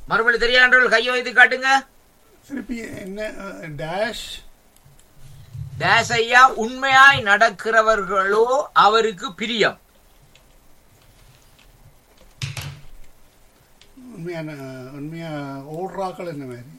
மறுபடியும் தெரியாண்டவர்கள் கையை வைத்து காட்டுங்க திருப்பி என்ன டேஷ் டேஸ் ஐயா உண்மையாய் நடக்கிறவர்களோ அவருக்கு பிரியம் உண்மையான உண்மையா ஓடுறாக்கள் என்ன மாதிரி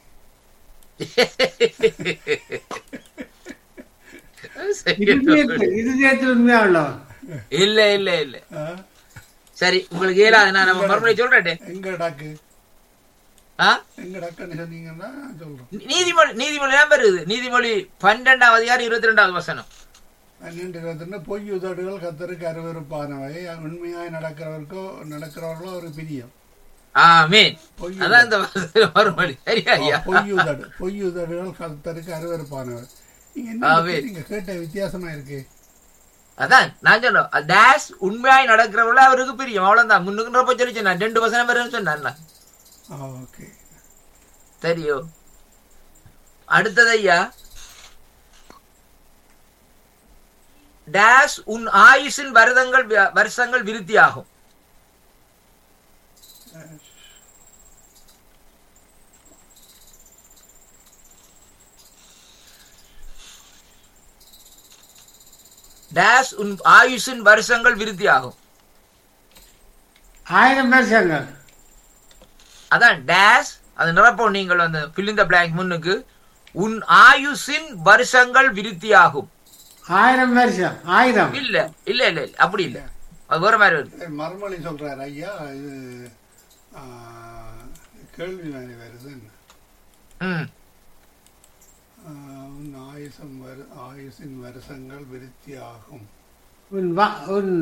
இருதயத்தில் இருதயத்தில் உண்மையா உள்ளவன் இல்ல இல்ல இல்ல ஆ? சரி உங்களுக்கு ஏலாது நான் நம்ம மறுபடியும் சொல்றேன் எங்க டாக்கு ஆ? எங்க டாக்குன்னு சொன்னீங்கன்னா நான் சொல்றேன் நீதிமொழி நீதிமொழி தான் பெறுது நீதிமொழி பன்னெண்டாம் அதிகாரம் இருபத்தி ரெண்டாவது வசனம் பன்னெண்டு இருபத்தி பொய் உதடுகள் கத்தருக்கு அருவருப்பானவை உண்மையாய் நடக்கிறவருக்கோ நடக்கிறவர்களோ ஒரு பிரியம் ஆமீன் பொய் அதான் இந்த வசனம் மறுமொழி சரியா ஐயா பொய் உதடு பொய் உதடுகள் கத்தருக்கு அருவருப்பானவர் நீங்க என்ன ஆமென். நீங்க கேட்ட வித்தியாசமா இருக்கு அதான் நான் சொன்னோம் டேஷ் உண்மையாய் நடக்கிறவங்கள அவருக்கு பிரியம் அவ்வளவுதான் முன்னுக்குன்றப்ப சொல்லி சொன்னேன் ரெண்டு வசனம் வரும்னு சொன்னேன் நான். ஓகே சரியோ அடுத்தது ஐயா டேஷ் உன் ஆயுசின் வருடங்கள் வி- வருஷங்கள் விருத்தியாகும் டேஷ் உன் ஆயுசின் வருஷங்கள் விருத்தியாகும் ஆயிரம் வருஷங்கள் அதான் டேஷ் அது நிரப்போம் நீங்கள் அந்த பிலிந்த பிளாங்க் முன்னுக்கு உன் ஆயுசின் வருஷங்கள் விருத்தியாகும் ஆயிரம் வருஷம் ஆயிரம் இல்ல இல்ல இல்ல இல்ல அப்படி இல்ல அது வேற மாதிரி வருது மறுமொழி சொல்றாரு ஐயா இது ஆ, கேள்வி மாதிரி வருது ம் ஆ, உன் ஆயுசம் வரு ஆயுசின் வருஷங்கள் விருத்தியாகும் உன் வா உன்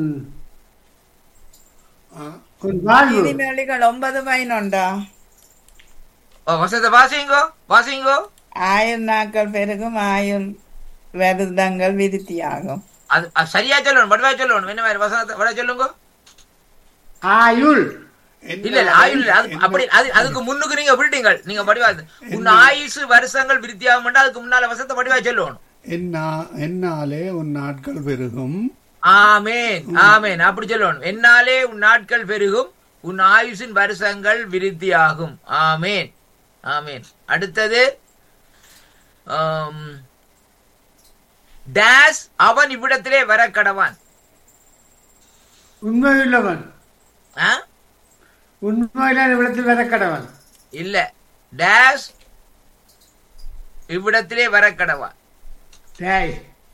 ஆ? உன் வாழ்வு நீதிமொழிகள் ஒன்பது பதினொண்டா ஓ வசந்த வாசிங்கோ வாசிங்கோ ஆயுள் நாட்கள் பெருகும் ஆயுள் வருடங்கள் விருத்தியாகும் அது அது சரியா சொல்லணும் வடிவா சொல்லணும் என்ன மாதிரி வசனத்தை வட சொல்லுங்க ஆயுள் இல்ல இல்ல ஆயுள் இல்ல. அது அப்படி அது அதுக்கு முன்னுக்கு நீங்க விட்டீங்க நீங்க வடிவா உன் ஆயுசு வருஷங்கள் விருத்தியாகும் அதுக்கு முன்னால வசனத்தை வடிவா சொல்லணும் என்னா என்னாலே உன் நாட்கள் பெருகும் ஆமேன் ஆமேன் அப்படி சொல்லணும் என்னாலே உன் நாட்கள் பெருகும் உன் ஆயுசின் வருஷங்கள் விருத்தியாகும் ஆமேன் ஆமேன் அடுத்தது ஆம், டேஸ் அவன் இவ்விடத்திலே வர கடவான் உண்மையுள்ளவன் ஆ? உண்மையிலான விடத்தில் வர கடவன் இல்ல டேஸ் இவ்விடத்திலே வர கடவான் டேய்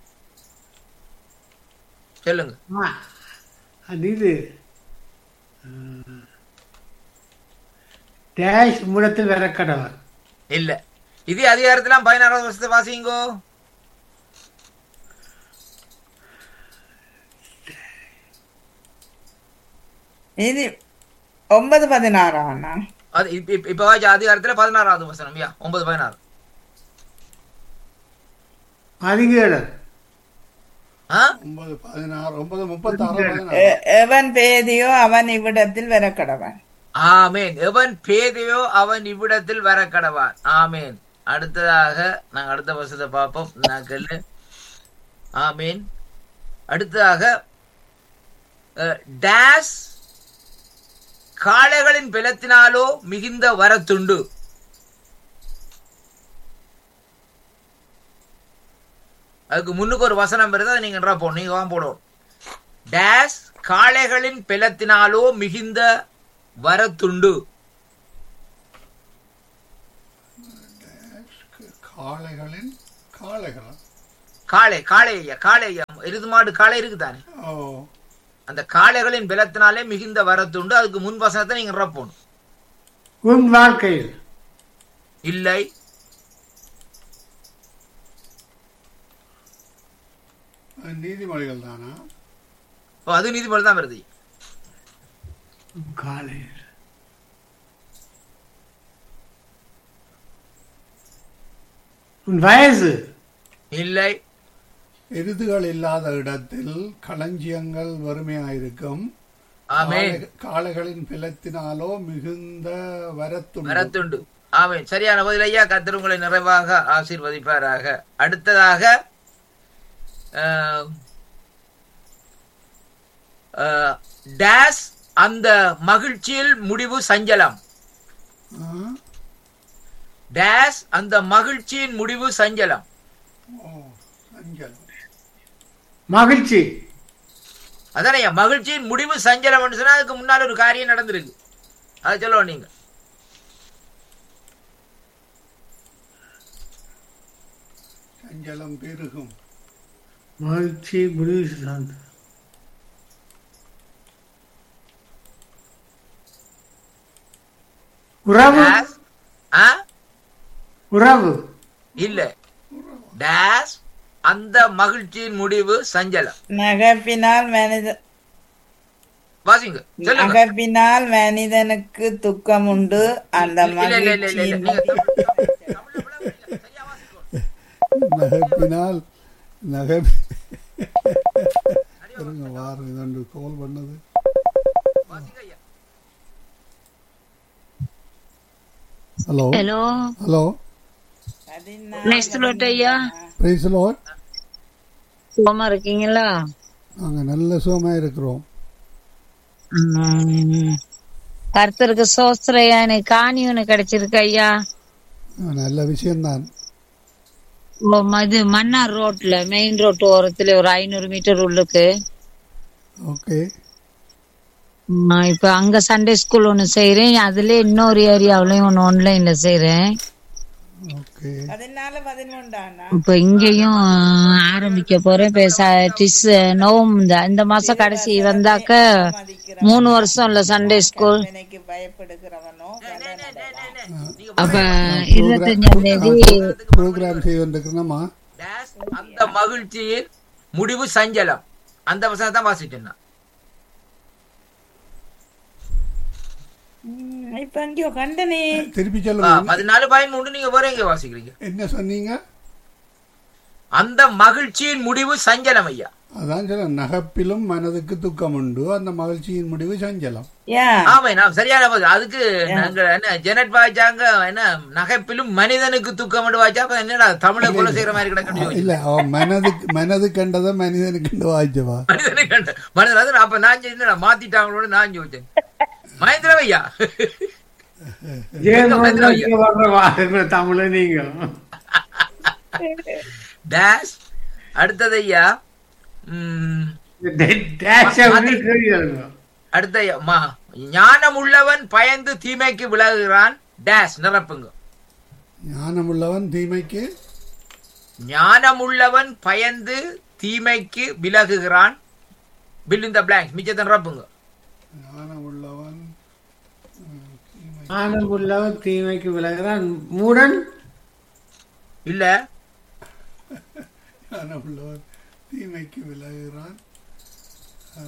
சொல்லுங்க ஆ, அது இது ம். டேஷ் மூலத்தில் வர கடவன் இல்ல இது அதிகாரத்திலாம் பதினாறாவது வருஷத்தை வாசிங்கோ நீதி ஒன்பது பதினாறாம் அண்ணா அது இப்ப இப்ப- இப்ப வாய்ச்ச அதிகாரத்துல பதினாறாவது வசனம் யா ஒன்பது பதினாறு அதிகேடர் ஆ? ஒன்பது பதினாறு ஒன்பது முப்பத்தாறு பதினாறு எ- எவன் பேதியோ அவன் இவ்விடத்தில் வர கடவன் ஆமேன் எவன் பேதையோ அவன் இவ்விடத்தில் வர கடவான் ஆமேன் அடுத்ததாக நாங்க அடுத்த வருஷத்தை பார்ப்போம் நாங்கள் ஆமேன் அடுத்ததாக அஹ், டேஸ் காளைகளின் பலத்தினாலோ மிகுந்த வரத்துண்டு அதுக்கு முன்னுக்கு ஒரு வசனம் வருது அதை நீங்க என்றா போடணும் நீங்க வாங்க போடணும் டேஸ் காளைகளின் பலத்தினாலோ மிகுந்த வரத்துண்டு காளைகளின் காளைகளா காளை காளை ஐயா காளை ஐயா எருது மாடு காளை இருக்குதானே ஓ அந்த காளைகளின் பலத்தினாலே மிகுந்த வரத்துண்டு அதுக்கு முன் வசனத்தை நீங்க நிரப்பணும் உன் வாழ்க்கையில் இல்லை அது நீதிமொழிகள் தானா ஓ, அது நீதிமொழி தான் வருது உன் காலையில் உன் வயசு இல்லை எருதுகள் இல்லாத இடத்தில் களஞ்சியங்கள் வறுமையாயிருக்கும் ஆமென் காளை- காளைகளின் பிளத்தினாலோ மிகுந்த வரத்துண்டு வரத்துண்டு ஆமென் சரியான பதில் ஐயா கர்த்தர் உங்களை நிறைவாக ஆசீர்வதிப்பாராக அடுத்ததாக ஆஹ், ஆஹ், டேஸ் அந்த மகிழ்ச்சியில் முடிவு சஞ்சலம் ஆ? டேஸ் அந்த மகிழ்ச்சியின் முடிவு சஞ்சலம் ஓ சஞ்சலம் மகிழ்ச்சி அதானே மகிழ்ச்சியின் முடிவு சஞ்சலம் சொன்னா அதுக்கு முன்னால ஒரு காரியம் நடந்திருக்கு அதை சொல்லுவோம் நீங்க சஞ்சலம் பெருகும் மகிழ்ச்சி முடிவு சார்ந்து உறவு டேஸ் ஆ உறவு இல்ல டேஸ் அந்த மகிழ்ச்சியின் முடிவு சஞ்சலம் நகப்பினால் மனித வாசிங்க சொல்லுங்க நகப்பினால் மனிதனுக்கு துக்கம் உண்டு அந்த இல்ல இல்ல இல்ல இல்ல இல்ல மகிழ்ச்சியின் நீங்க தமிழ்- தமிழ்ல விளங்குறீங்க. சரியா வாசிக்கணும். நகைப்பினால் நகை இருங்க வார இதண்டு கோல் பண்ணது வாசிங்க ஐயா. ஹலோ ஹலோ ஹலோ பதினாறு நெக்ஸ்ட் ஐயா பிரைஸ் லார்ட் சுகமா இருக்கீங்களா நாங்கள் நல்ல சுகமாக இருக்கிறோம் உம். கர்த்தருக்கு சோஸ்திரையா எனக்கு காணி ஒண்ணு கிடைச்சிருக்கு ஐயா நல்ல விஷயம்தான் ஓ, ம- இது மன்னார் ரோட்ல மெயின் ரோட் ஓரத்துல ஒரு ஐநூறு மீட்டர் உள்ளுக்கு ஓகே உம், இப்ப அங்க சண்டே ஸ்கூல் ஒண்ணு செய்யறேன் அதுல இன்னொரு ஏரியாவிலயும் ஒண்ணு ஆன்லைன்ல செய்யறேன் ஓகே பதினாலு பதினொன்றானா இப்ப இங்கேயும் ஆரம்பிக்க போறேன் பேச டிஸ் நோம் இந்த இந்த மாசம் கடைசி வந்தாக்க மூணு வருஷம் இல்ல சண்டே ஸ்கூல் எனக்கு பயப்படுகிறவனோ அப்ப இருபத்தஞ்சாம் தேதி ப்ரோக்ராம் செய்வதுக்குறோமா டேஸ் அந்த மகிழ்ச்சியின் முடிவு சஞ்சலம் அந்த வசனத்தை தான் வாசிச்சேன் நான். ம், இப்ப அங்கேயோ கண்டனே திருப்பி ஆ, சொல்லுங்க பதினாலு பதிமூணு நீங்க வேற எங்க வாசிக்கிறீங்க என்ன சொன்னீங்க அந்த மகிழ்ச்சியின் முடிவு சஞ்சலம் ஐயா அதான் சொல்ல நகப்பிலும் மனதுக்கு துக்கம் உண்டு அந்த மகிழ்ச்சியின் முடிவு சஞ்சலம் யா ஆமா நான் சரியான பதில் அதுக்கு நாங்க என்ன ஜெனட் வாய்ச்சாங்க என்ன நகைப்பிலும் மனிதனுக்கு துக்கம் வாய்ச்சா அப்ப என்னடா தமிழை கொலை செய்யற மாதிரி கிடக்கணும் இல்ல அவன் மனதுக்கு மனது கண்டதை மனிதனுக்கு வாய்ச்சவா மனிதனுக்கு கண்ட மனிதன் அது அப்ப நான் என்னடா மாத்திட்டாங்களோட நான் யோசிச்சேன் மகேந்திரன் ஐயா ஏன் மகேந்திரன் ஐயா. நீங்க வர்ற வாருங்க தமிழ நீங்க டேஷ் அடுத்தது ஐயா ம், டேஷ் அப்படின்னு கேளுங்க. அடுத்த ஐயா, மா ஞானம் உள்ளவன் பயந்து தீமைக்கு விலகுகிறான் டேஷ் நிரப்புங்க ஞானமுள்ளவன் தீமைக்கு ஞானம் உள்ளவன் பயந்து தீமைக்கு விலகுகிறான் பில் இந்த பிளாங்க் மிச்சத்தை நிரப்புங்க ஞானமுள்ளவன் ம், தீமை ஆனம் உள்ளவன் தீமைக்கு விலகிறான் மூடன் இல்ல ஞானமுள்ளவன் தீமைக்கு விலகுகிறான் ஆ,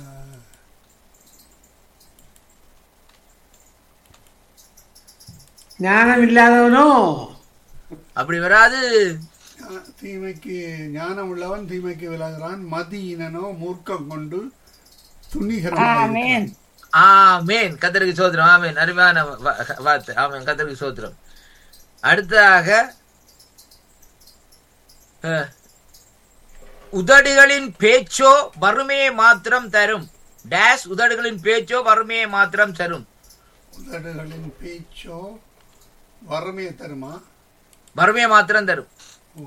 ஞானம் இல்லாதவனோ அப்படி வராது ஞா- தீமைக்கு ஞானம் உள்ளவன் தீமைக்கு விலகுகிறான் மதியினனோ மூர்க்கம் கொண்டு துணிகரமாக ஆமென் ஆமேன் கத்தருக்கு சோத்திரம் ஆமேன் அருமையான வா- வார்த்தை ஆமேன் கத்தருக்கு சோத்திரம் அடுத்ததாக அஹ், உதடுகளின் பேச்சோ வறுமையை மாத்திரம் தரும் டேஷ் உதடுகளின் பேச்சோ வறுமையை மாத்திரம் தரும் உதடுகளின் பேச்சோ வறுமையை தருமா வறுமையை மாத்திரம் தரும் ஓ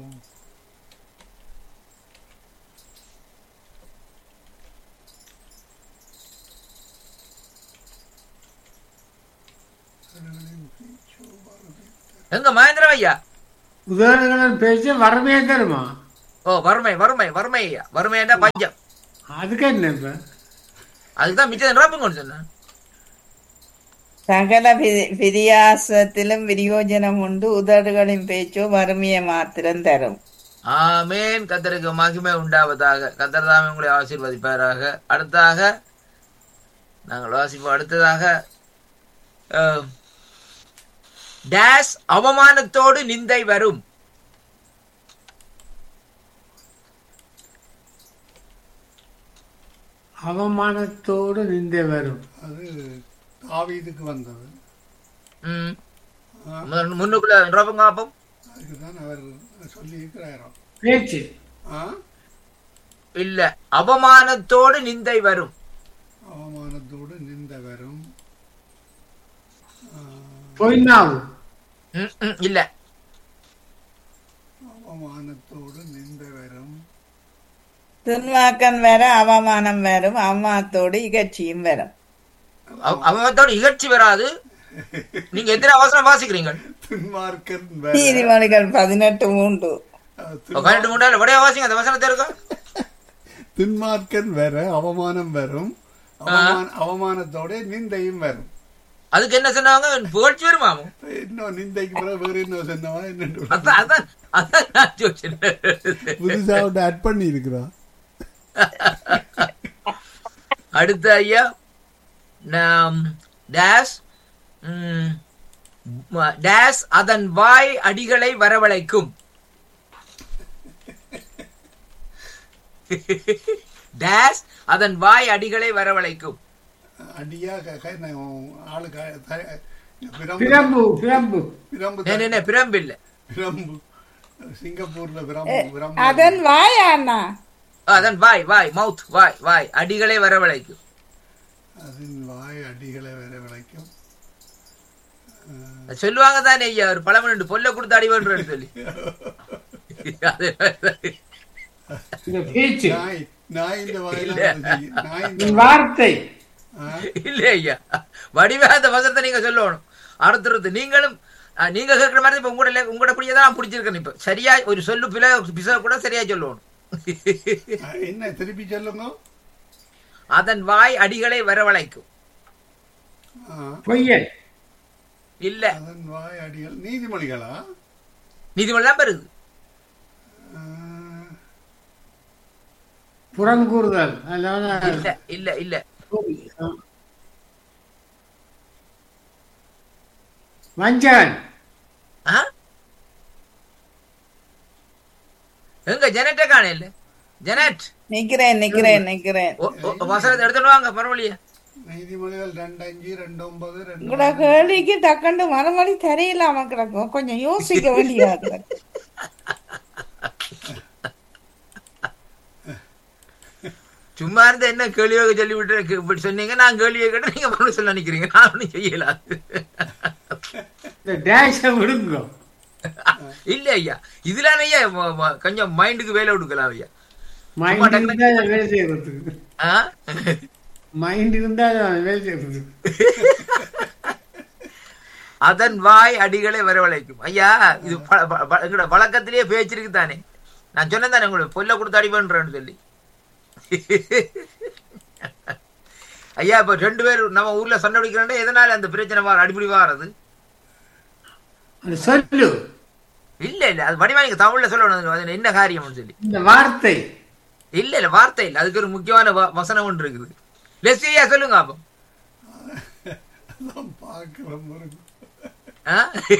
உதடுகளின் பேச்சோ வறுமை எங்க மகேந்திரம் ஐயா உதவிகளின் பேச்சு வறுமையே தருமா ஓ வறுமை வறுமை வறுமை ஐயா வறுமை என்ன பஞ்சம் அதுக்கு என்ன இப்ப அதுதான் மிச்சம் நிரப்புங்கன்னு சொன்னேன் சகல வி- விரியாசத்திலும் விரியோஜனம் உண்டு உதடுகளின் பேச்சோ வறுமையை மாத்திரம் தரும் ஆமேன் கத்தருக்கு மகிமை உண்டாவதாக கத்தர் தாமே உங்களை ஆசீர்வதிப்பாராக அடுத்ததாக நாங்கள் வாசிப்போம் அடுத்ததாக அஹ், டேஸ் அவமானத்தோடு நிந்தை வரும் அவமானத்தோடு நிந்தை வரும் அது தாவீதுக்கு வந்தது ம். ஆ, முன்ன- முன்னுக்குள்ள நிரப்புங்க அப்பம் அதுக்கு தான் அவர் சொல்லி இருக்கிறாராம் பேச்சு ஆ இல்ல அவமானத்தோடு நிந்தை வரும் அவமானத்தோடு நின்ற வரும் ஆ, பொய்னாவு ம், ம், இல்ல அவமானத்தோடு நிந்த வரும் துன்மாக்கம் வர அவமானம் வரும் அவமானத்தோடு இகழ்ச்சியும் வரும் அவ- அவமத்தோட இகழ்ச்சி வராது நீங்க எத்தனை அவசரம் வாசிக்கிறீங்க துன்மார்க்கன் வர நீதிமொழிகள் பதினெட்டு மூன்று அஹ், பதினெட்டு மூணால விடைய வாசிங்க அந்த வசனத்தை இருக்கும் துன்மார்க்கன் வர அவமானம் வரும் அவமான அவமானத்தோட நிந்தையும் வரும் அதுக்கு என்ன சொன்னாங்க புகழ்ச்சி வருமாமோ இன்னும் நிந்தைக்கு பிறகு வேற இன்னும் சொன்னவா என்ன அதான் அதான் அதான் நான் யோசிச்சேன். புதுசா ஆட் பண்ணி இருக்கிறா அடுத்த ஐயா நாம் டேஸ் ம், ம- டேஸ் அதன் வாய் அடிகளை வரவழைக்கும் டேஸ் அதன் வாய் அடிகளை வரவழைக்கும் அடியா க- க- நான் ஆளு க- த- பிரம்பு பிரம்பு பிரம்பு பிரம்பு நே, நே, நே, பிரம்பு இல்ல பிரம்பு சிங்கப்பூர்ல பிரம்பு பிரம்பு அதன் வாயா அண்ணா அதன் வாய் வாய் மவுத் வாய் வாய் அடிகளை வரவழைக்கும் அதன் வாய் அடிகளை வர விளைக்கும் சொல்லுவாங்க தானே ஐயா ஒரு பழமொழி பொல்ல கொடுத்து அடி வேண்டுறேன்னு சொல்லி அது- இந்த பேச்சு நாய் நாய் இந்த வாயில இல்ல. வருது. நாய் இந்த இந்த வார்த்தை ஆ, இல்ல ஐயா வடிவாத வசனத்தை நீங்க சொல்லணும் அடுத்தது நீங்களும் அஹ், நீங்க கேட்கிற மாதிரி இப்ப உங்களோட உங்களோட புடியே தான் பிடிச்சிருக்கேன் இப்ப சரியா ஒரு சொல்லு பில பிச கூட சரியா சொல்லணும் ஆ, என்ன திருப்பி சொல்லுங்க அதன் வாய் அடிகளை வரவழைக்கும் ஆ, பொய்யன் இல்ல அதன் வாய் அடிகள் நீதிமொழிகளா நீதிமன்றம் தான் பெருது ஆ, புறங்கூறுதல் அதாவது இல்ல இல்ல இல்ல பொய். ஆ. வஞ்சகன் ஆ? எங்க ஜெனட்ட காண இல்ல ஜெனட் நிக்கிறேன் நிக்கிறேன் நிக்கிறேன் ஒ- ஒ- வசனத்தை எடுத்துட்டு வாங்க பரவாயில்லையா நீதிமொழிகள் ரெண்டு அஞ்சு ரெண்டு ஒன்பது ரெண்டு உங்களோட கேள்விக்கு டக்கண்டு மறுமொழி தெரியலாம கிடக்கும் கொஞ்சம் யோசிக்க வேண்டியது சும்மா இருந்த என்ன கேள்வியாக சொல்லி விட்டு இப்படி சொன்னீங்க நான் கேள்வியை கேட்டு நீங்க மறுபடியும் சொல்ல நினைக்கிறீங்க நான் ஒன்றும் செய்யல இந்த டேஷை விடுங்க இல்ல ஐயா இதுல ஐயா ம- ம- கொஞ்சம் மைண்டுக்கு வேலை கொடுக்கலாம் ஐயா மைண்ட் இருந்தா அதை வேலை செய்யறதுக்கு ஆ? மைண்ட் இருந்தா அதை வேலை செய்யறதுக்கு அதன் வாய் அடிகளை வரவழைக்கும் ஐயா இது ப- ப- ப- எங்கட வழக்கத்திலேயே பேச்சிருக்கு தானே நான் சொன்னேன் தானே உங்களுக்கு பொல்ல கொடுத்து அடி பண்றேன்னு சொல்லி ஐயா இப்ப ரெண்டு பேர் நம்ம ஊர்ல சண்டை பிடிக்கிறோம் எதனால அந்த பிரச்சனை வார அடிப்படி வாரது அது சொல்லு இல்ல இல்ல அது வடிவா நீங்க தமிழ்ல சொல்லணும் அது என்ன காரியம்னு சொல்லி இந்த வார்த்தை இல்ல இல்ல வார்த்தை இல்ல அதுக்கு ஒரு முக்கியமான வ- வசனம் ஒன்று இருக்குது லெஸ்ஸி ஐயா சொல்லுங்க அப்போ அதான் பார்க்கிறோம் பாருங்க. ஆ?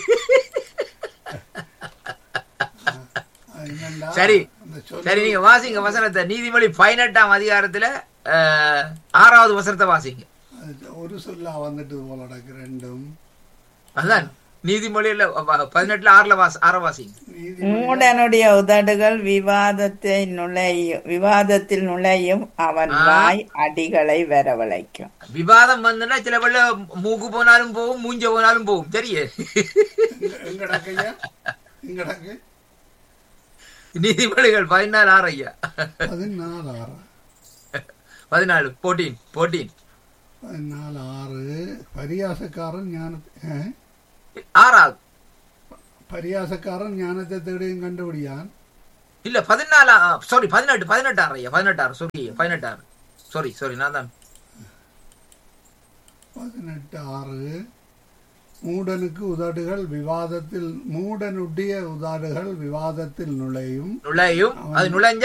அது என்னண்டா, சரி அந்த சொல்லு- சரி நீங்க வாசிங்க வசனத்தை நீதிமொழி பதினெட்டாம் அதிகாரத்துல அஹ், ஆறாவது வசனத்தை வாசிங்க அது ஒரு சொல்லா வந்துட்டு போல நடக்கு ரெண்டும் அதான் நீதிமொழியில வ- பதினெட்டுல ஆறுல வாச ஆற வாசிங்க நீதி மூடனுடைய உதடுகள் விவாதத்தை நுழையும் விவாதத்தில் நுழையும் அவன் வாய் அடிகளை வரவழைக்கும் விவாதம் வந்துன்னா சில வெள்ள மூக்கு போனாலும் போகும் மூஞ்ச போனாலும் போகும் சரியே எங்க- எங்கடாக்கு ஐயா எங்கடாக்கு நீதிமொழிகள் பதினாலு ஆறு ஐயா பதினாலு ஆறு பதினாலு போட்டீன் போட்டீன் பதினாலு ஆறு பரியாசக்காரன் ஞானத்தை ஆ? ஆறாவது பரியாசக்காரன் ஞானத்தை தேடியும் கண்டுபிடியான் இல்ல பதினாலா சாரி பதினெட்டு பதினெட்டு ஆறு ஐயா பதினெட்டு ஆறு சாரி பதினெட்டு ஆறு சாரி சாரி நான் தான் பதினெட்டு ஆறு மூடனுக்கு உதடுகள் விவாதத்தில் மூடனுடைய உதடுகள் விவாதத்தில் நுழையும் நுழையும் அது நுழைஞ்ச